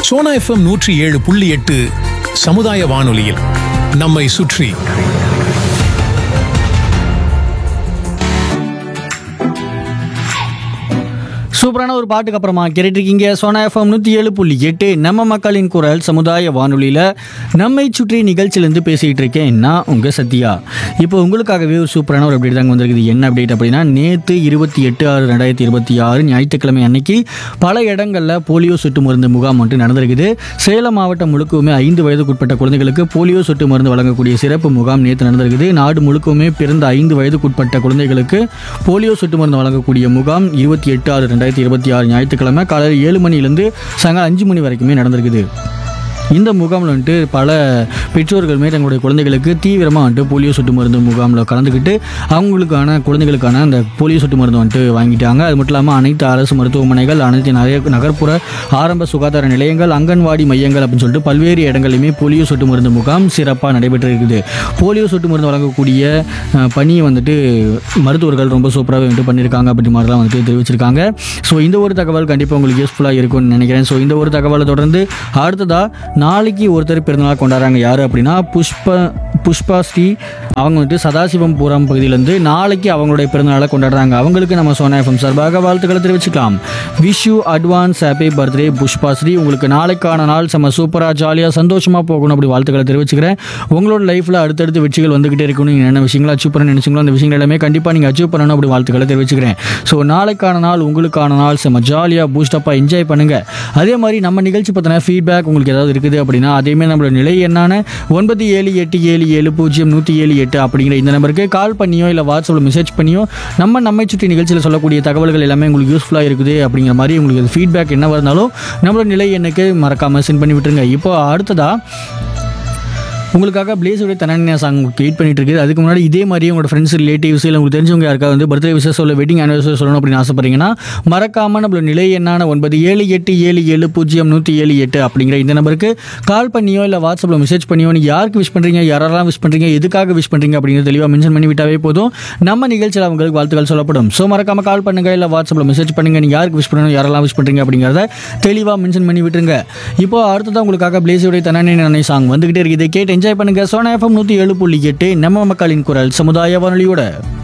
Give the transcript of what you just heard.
Sona FM நூற்றி ஏழு புள்ளி எட்டு சமுதாய வானொலியில் நம்மை சுற்றி சூப்பரான ஒரு பாட்டுக்கு அப்புறமா கேட்டுருக்கீங்க சோனா எஃப்எம் நூற்றி ஏழு புள்ளி எட்டு நம்ம மக்களின் குரல் சமுதாய வானொலியில் நம்மை சுற்றி நிகழ்ச்சியிலேருந்து பேசிகிட்டு இருக்கேன் நான் உங்கள் சத்யா இப்போ உங்களுக்காகவே ஒரு சூப்பரான ஒரு அப்டேட் தாங்க வந்திருக்குது என்ன அப்டேட் அப்படின்னா நேற்று இருபத்தி எட்டு ஆறு ரெண்டாயிரத்தி இருபத்தி ஆறு ஞாயிற்றுக்கிழமை அன்னைக்கு பல இடங்களில் போலியோ சொட்டு மருந்து முகாம் வந்துட்டு நடந்திருக்குது சேலம் மாவட்டம் முழுக்கவுமே ஐந்து வயதுக்குட்பட்ட குழந்தைகளுக்கு போலியோ சொட்டு மருந்து வழங்கக்கூடிய சிறப்பு முகாம் நேற்று நடந்திருக்குது நாடு முழுக்கவுமே பிறந்த ஐந்து வயதுக்குட்பட்ட குழந்தைகளுக்கு போலியோ சொட்டு மருந்து வழங்கக்கூடிய முகாம் இருபத்தி எட்டு ஆறு ரெண்டாயிரத்தி இருபத்தி ஆறு ஞாயிற்றுக்கிழமை காலையில் ஏழு மணிலேருந்து சாயங்காலம் அஞ்சு மணி வரைக்குமே நடந்திருக்குது இந்த முகாமில் வந்துட்டு பல பெற்றோர்களுமே தங்களுடைய குழந்தைகளுக்கு தீவிரமாக வந்துட்டு போலியோ சொட்டு மருந்து முகாமில் கலந்துக்கிட்டு அவங்களுக்கான குழந்தைகளுக்கான அந்த போலியோ சொட்டு மருந்து வந்துட்டு வாங்கிட்டாங்க அது மட்டும் இல்லாமல் அனைத்து அரசு மருத்துவமனைகள் அனைத்து நிறைய நகர்ப்புற ஆரம்ப சுகாதார நிலையங்கள் அங்கன்வாடி மையங்கள் அப்படின்னு சொல்லிட்டு பல்வேறு இடங்களிலுமே போலியோ சொட்டு மருந்து முகாம் சிறப்பாக நடைபெற்று இருக்குது போலியோ சொட்டு மருந்து வழங்கக்கூடிய அஹ், பணியை வந்துட்டு மருத்துவர்கள் ரொம்ப சூப்பராகவே வந்துட்டு பண்ணியிருக்காங்க அப்படி மாதிரிலாம் வந்துட்டு தெரிவிச்சிருக்காங்க ஸோ இந்த ஒரு தகவல் கண்டிப்பாக உங்களுக்கு யூஸ்ஃபுல்லாக இருக்கும்னு நினைக்கிறேன் ஸோ இந்த ஒரு தகவலை தொடர்ந்து அடுத்ததாக நாளைக்கு ஒருத்தர் பிறந்தநாள் கொண்டாடுறாங்க யார் அப்படின்னா புஷ்ப புஷ்பா ஸ்ரீ அவங்க வந்துட்டு சதாசிவம்புரம் பகுதியிலேருந்து நாளைக்கு அவங்களுடைய பிறந்தநாளை கொண்டாடுறாங்க அவங்களுக்கு நம்ம சோனா எஃப்எம் சார்பாக வாழ்த்துக்களை தெரிவிச்சுக்கலாம் wish you advance happy birthday Pushpa Sri உங்களுக்கு நாளைக்கான நாள் செம்ம சூப்பராக ஜாலியாக சந்தோஷமாக போகணும் அப்படி வாழ்த்துக்களை தெரிவிச்சுக்கிறேன் உங்களோட லைஃப்பில் அடுத்தடுத்து வெற்றிகள் வந்துகிட்டே இருக்கணும் நீங்கள் என்ன விஷயங்களை அச்சீவ் பண்ண நினைச்சீங்களோ அந்த விஷயங்கள் எல்லாமே கண்டிப்பாக நீங்கள் அச்சீவ் பண்ணணும் அப்படி வாழ்த்துக்களை தெரிவிச்சுக்கிறேன் ஸோ நாளைக்கான நாள் உங்களுக்கான நாள் செம்ம ஜாலியாக பூஸ்டப்பாக என்ஜாய் பண்ணுங்கள் அதே மாதிரி நம்ம நிகழ்ச்சி பற்றின ஃபீட்பேக் உங்களுக்கு ஏதாவது இருக்குது அப்படின்னா அதேமாதிரி நம்மளோட நிலை என்னான ஒன்பது ஏழு எட்டு ஏழு ஏழு பூஜ்ஜியம் நூற்றி ஏழு எட்டு அப்படிங்கிற இந்த நம்பருக்கு கால் பண்ணியோ இல்லை வாட்ஸ்அப்பில் மெசேஜ் பண்ணியோ நம்ம நம்மை சுற்றி நிகழ்ச்சியில் சொல்லக்கூடிய தகவல்கள் எல்லாமே உங்களுக்கு யூஸ்ஃபுல்லாக இருக்குது அப்படிங்கிற மாதிரி உங்களுக்கு ஃபீட்பேக் என்ன இருந்தாலும் நம்மளோட நிலை எண்ணுக்கு மறக்காமல் சென்ட் பண்ணி விட்டுருங்க இப்போ அடுத்ததாக உங்களுக்காக பிளேஸோட தனநியா சாங் வெயிட் பண்ணிட்டு இருக்குது அதுக்கு முன்னாடி இதே மாதிரி உங்களோட ஃப்ரெண்ட்ஸ் ரிலேட்டிவ்ஸ் இல்லை உங்களுக்கு தெரிஞ்சவங்க யாருக்காவது வந்து பர்த்டே விஷயம் சொல்ல வெட்டிங் ஆனிவர்சரி சொல்லணும் அப்படின்னு ஆசைப்படுறீங்கன்னா மறக்காம நம்மளோட நிலை எண்ணான ஒன்பது ஏழு எட்டு ஏழு ஏழு பூஜ்ஜியம் நூற்றி ஏழு எட்டு அப்படிங்கிற இந்த நம்பருக்கு கால் பண்ணியோ இல்லை வாட்ஸ்அப்பில் மெசேஜ் பண்ணியோ நீங்கள் யாருக்கு விஷ் பண்ணுறீங்க யாரெல்லாம் விஷ் பண்ணுறீங்க எதுக்காக விஷ் பண்ணுறீங்க அப்படிங்கிறது தெளிவாக மென்ஷன் பண்ணி விட்டாவே போதும் நம்ம நிகழ்ச்சியில் அவங்களுக்கு வாழ்த்துக்கள் சொல்லப்படும் ஸோ மறக்காம கால் பண்ணுங்க இல்லை வாட்ஸ்அப்பில் மெசேஜ் பண்ணுங்க நீங்கள் யாருக்கு விஷ் பண்ணணும் யாரெல்லாம் விஷ் பண்ணுறீங்க அப்படிங்கிறத தெளிவாக மென்ஷன் பண்ணி விட்டுருங்க இப்போ அடுத்ததான் உங்களுக்காக பிளேஸோடைய தனநி நானே சாங் வந்துகிட்டே இருக்குது இதை கேட்டு என்ஜாய் பண்ணுங்க சோனா எஃப்எம் நூற்றி ஏழு புள்ளி எட்டு நம்ம மக்களின் குரல் சமுதாய வானொலியோட